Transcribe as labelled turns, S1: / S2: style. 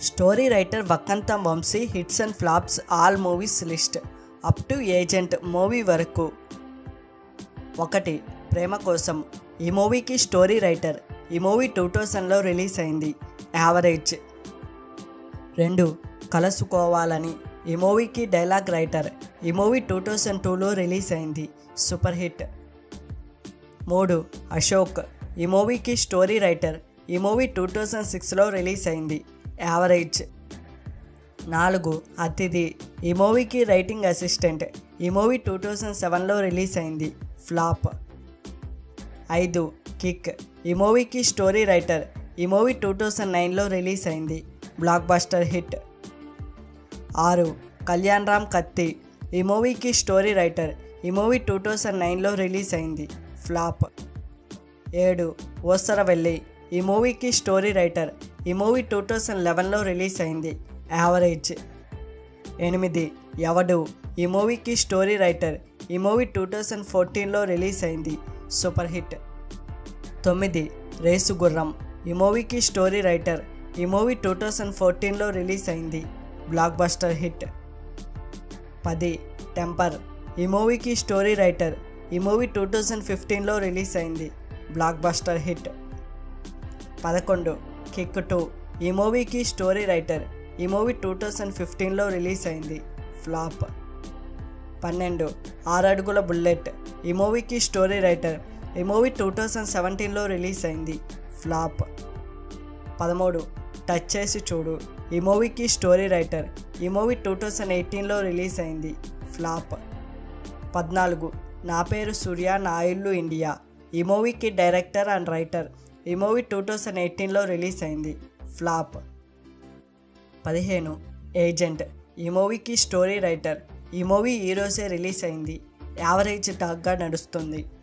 S1: story writer Vakkantham Vamsi hits and flops all movies list up to Agent movie వరకు ఒకటి ప్రేమ కోసం ఈ మూవీకి స్టోరీ రైటర్ ఈ మూవీ టూ థౌజండ్లో రిలీజ్ అయింది యావరేజ్ రెండు కలుసుకోవాలని ఈ మూవీకి డైలాగ్ రైటర్ ఈ మూవీ టూ థౌజండ్ టూలో రిలీజ్ అయింది సూపర్ హిట్ మూడు అశోక్ ఈ మూవీకి స్టోరీ రైటర్ ఈ మూవీ టూ థౌజండ్ సిక్స్లో రిలీజ్ అయింది యావరేజ్ నాలుగు అతిథి ఈ మూవీకి రైటింగ్ అసిస్టెంట్ ఈ మూవీ టూ థౌజండ్ సెవెన్లో రిలీజ్ అయింది ఫ్లాప్ ఐదు కిక్ ఈ మూవీకి స్టోరీ రైటర్ ఈ మూవీ టూ థౌజండ్ నైన్లో రిలీజ్ అయింది బ్లాక్ బస్టర్ హిట్ ఆరు కళ్యాణ్ రామ్ కత్తి ఈ మూవీకి స్టోరీ రైటర్ ఈ మూవీ టూ థౌజండ్ నైన్లో రిలీజ్ అయింది ఫ్లాప్ ఏడు ఓసరవెల్లి ఈ మూవీకి స్టోరీ రైటర్ ఈ మూవీ టూ థౌజండ్ లెవెన్లో రిలీజ్ అయింది యావరేజ్ ఎనిమిది ఎవడు ఈ మూవీకి స్టోరీ రైటర్ ఈ మూవీ టూ థౌజండ్ ఫోర్టీన్లో రిలీజ్ అయింది సూపర్ హిట్ తొమ్మిది రేసు గుర్రం ఈ మూవీకి స్టోరీ రైటర్ ఈ మూవీ టూ థౌజండ్ ఫోర్టీన్లో రిలీజ్ అయింది బ్లాక్ బస్టర్ హిట్ పది టెంపర్ ఈ మూవీకి స్టోరీ రైటర్ ఈ మూవీ టూ థౌజండ్ ఫిఫ్టీన్లో రిలీజ్ అయింది బ్లాక్ బస్టర్ హిట్ పదకొండు కిక్ టూ ఈ మూవీకి స్టోరీ రైటర్ ఈ మూవీ టూ థౌజండ్ ఫిఫ్టీన్లో రిలీజ్ అయింది ఫ్లాప్ పన్నెండు ఆరు అడుగుల బుల్లెట్ ఈ మూవీకి స్టోరీ రైటర్ ఈ మూవీ టూ థౌజండ్ సెవెంటీన్లో రిలీజ్ అయింది ఫ్లాప్ పదమూడు టచ్ చేసి చూడు ఈ మూవీకి స్టోరీ రైటర్ ఈ మూవీ టూ థౌజండ్ ఎయిటీన్లో రిలీజ్ అయింది ఫ్లాప్ పద్నాలుగు నా పేరు సూర్య నా ఇల్లు ఇండియా ఈ మూవీకి డైరెక్టర్ అండ్ రైటర్ ఈ మూవీ టూ థౌజండ్ ఎయిటీన్లో రిలీజ్ అయింది ఫ్లాప్ పదిహేను ఏజెంట్ ఈ మూవీకి స్టోరీ రైటర్ ఈ మూవీ ఈరోజే రిలీజ్ అయింది యావరేజ్ టాక్గా నడుస్తుంది